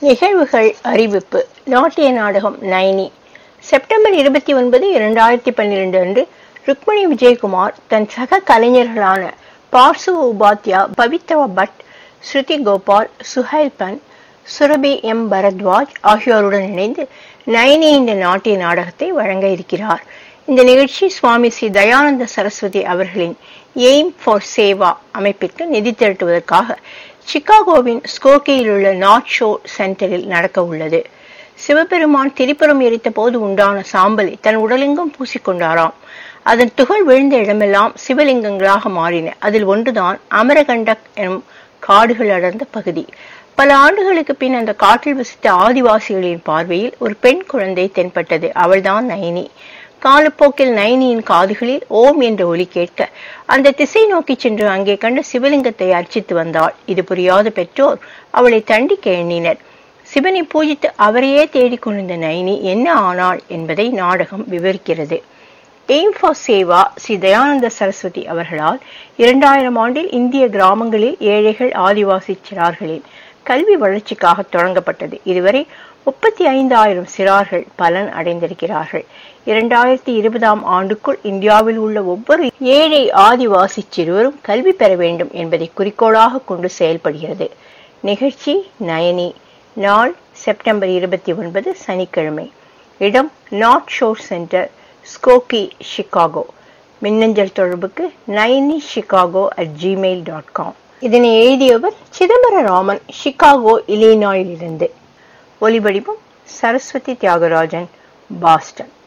நிகழ்வுகள் அறிவிப்பு நாட்டிய நாடகம் நைனி செப்டம்பர் இருபத்தி ஒன்பது இரண்டாயிரத்தி பன்னிரண்டு அன்று ருக்மணி விஜயகுமார் தன் சக கலைஞர்களான பார்சு உபாத்யா பவித்ரா பட் ஸ்ருதி கோபால் சுஹைல் பன் சுரபி எம் பரத்வாஜ் ஆகியோருடன் இணைந்து நைனி என்ற நாட்டிய நாடகத்தை வழங்க இருக்கிறார் இந்த நிகழ்ச்சி சுவாமி ஸ்ரீ தயானந்த சரஸ்வதி அவர்களின் எய்ம் ஃபார் சேவா அமைப்பிற்கு நிதி திரட்டுவதற்காக சிகாகோவின் ஸ்கோக்கியில் உள்ள நார்த் ஷோ சென்டரில் நடக்க உள்ளது சிவபெருமான் திரிபுரம் எரித்த போது உண்டான சாம்பலை தன் உடலெங்கும் பூசிக்கொண்டாராம் அதன் துகள் விழுந்த இடமெல்லாம் சிவலிங்கங்களாக மாறின அதில் ஒன்றுதான் அமரகண்டக் எனும் காடுகள் அடர்ந்த பகுதி பல ஆண்டுகளுக்கு பின் அந்த காட்டில் வசித்த ஆதிவாசிகளின் பார்வையில் ஒரு பெண் குழந்தை தென்பட்டது அவள்தான் நயனி காலப்போக்கில் நயனியின் காதுகளில் ஓம் என்ற ஒலி கேட்க அந்த திசை நோக்கி சென்று அங்கே கண்ட சிவலிங்கத்தை அர்ச்சித்து வந்தாள் இது புரியாத பெற்றோர் அவளை தண்டிக்க எண்ணினர் சிவனை பூஜித்து அவரையே தேடிக் கொண்டிருந்த நயனி என்ன ஆனாள் என்பதை நாடகம் விவரிக்கிறது எய்ம் ஃபார் சேவா ஸ்ரீ தயானந்த சரஸ்வதி அவர்களால் இரண்டாயிரம் ஆண்டில் இந்திய கிராமங்களில் ஏழைகள் ஆதிவாசி சிறார்களின் கல்வி வளர்ச்சிக்காக தொடங்கப்பட்டது இதுவரை முப்பத்தி ஐந்தாயிரம் சிறார்கள் பலன் அடைந்திருக்கிறார்கள் இரண்டாயிரத்தி இருபதாம் ஆண்டுக்குள் இந்தியாவில் உள்ள ஒவ்வொரு ஏழை ஆதிவாசி சிறுவரும் கல்வி பெற வேண்டும் என்பதை குறிக்கோளாக கொண்டு செயல்படுகிறது நிகழ்ச்சி நயனி நாள் செப்டம்பர் இருபத்தி ஒன்பது சனிக்கிழமை இடம் north shore center Skokie Chicago மின்னஞ்சல் தொடர்புக்கு Naini Chicago at Gmail dot com இதனை எழுதியவர் சிதம்பர ராமன் சிகாகோ இலினாயிலிருந்து ஒலிவடிவம் சரஸ்வதி தியாகராஜன் பாஸ்டன்